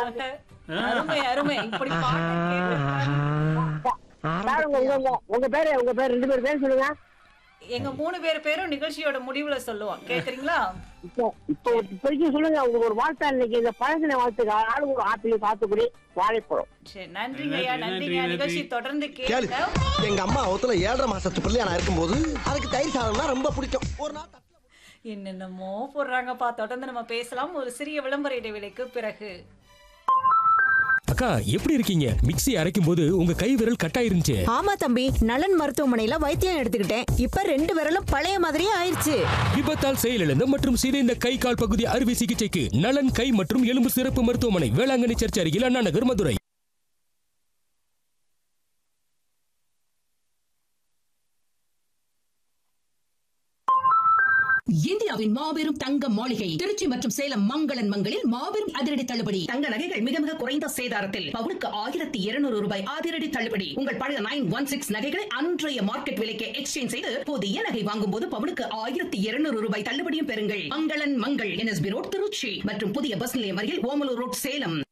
அருமையாக அருமை அருமை இப்படி பாட்டு கேட்டு சார் உங்க உங்க உங்க பேரு உங்க பேர் ரெண்டு பேர் பேர் சொல்லுங்க எங்க மூணு பேர் பேரும் நிகழ்ச்சியோட முடிவுல சொல்லுவோம் கேக்குறீங்களா இப்போ இப்போ இப்போதைக்கு சொல்லுங்க உங்களுக்கு ஒரு வாழ்த்தா இன்னைக்கு இந்த பழகின வாழ்த்துக்கு ஆளு ஒரு ஆப்பிள் சாத்துக்குடி வாழைப்பழம் சரி நன்றிங்க ஐயா நன்றி, நன்றிங்க நன்றி, நிகழ்ச்சி நன்றி. தொடர்ந்து கேளு கேளுங்க எங்க அம்மா அவத்துல ஏழரை மாசத்து பிள்ளையா நான் இருக்கும்போது அதுக்கு தயிர் சாதம்னா ரொம்ப பிடிக்கும் ஒரு நாள் தட்டுல என்னென்னமோ போடுறாங்கப்பா தொடர்ந்து நம்ம பேசலாம் ஒரு சிறிய விளம்பர இடைவேளைக்கு பிறகு அக்கா எப்படி இருக்கீங்க மிக்ஸி அரைக்கும் போது உங்க கை விரல் கட்டாயிருந்துச்சு ஆமா தம்பி நலன் மருத்துவமனையில வைத்தியம் எடுத்துக்கிட்டேன் இப்ப ரெண்டு விரலும் பழைய மாதிரியே ஆயிருச்சு விபத்தால் செயலிழந்த மற்றும் சிதைந்த கை கால் பகுதி அறுவை சிகிச்சைக்கு நலன் கை மற்றும் எலும்பு சிறப்பு மருத்துவமனை வேளாங்கண்ணி சர்ச் அருகில் அண்ணா நகர் மதுரை இந்தியாவின் மாபெரும் தங்க மாளிகை திருச்சி மற்றும் சேலம் மங்களன் மங்களில் மாபெரும் அதிரடி தள்ளுபடி தங்க நகைகள் மிக மிக குறைந்த சேதாரத்தில் பவுனுக்கு ஆயிரத்தி இருநூறு ரூபாய் அதிரடி தள்ளுபடி உங்கள் பழைய நைன் ஒன் சிக்ஸ் நகைகளை அன்றைய மார்க்கெட் விலைக்கு எக்ஸ்சேஞ்ச் செய்து புதிய நகை வாங்கும் போது பவுனுக்கு ஆயிரத்தி இருநூறு ரூபாய் தள்ளுபடியும் பெறுங்கள் மங்களன் மங்கள் என்எஸ்பி ரோட் திருச்சி மற்றும் புதிய பஸ் நிலையம் அருகில் ஓமலூர் ரோட் சேலம்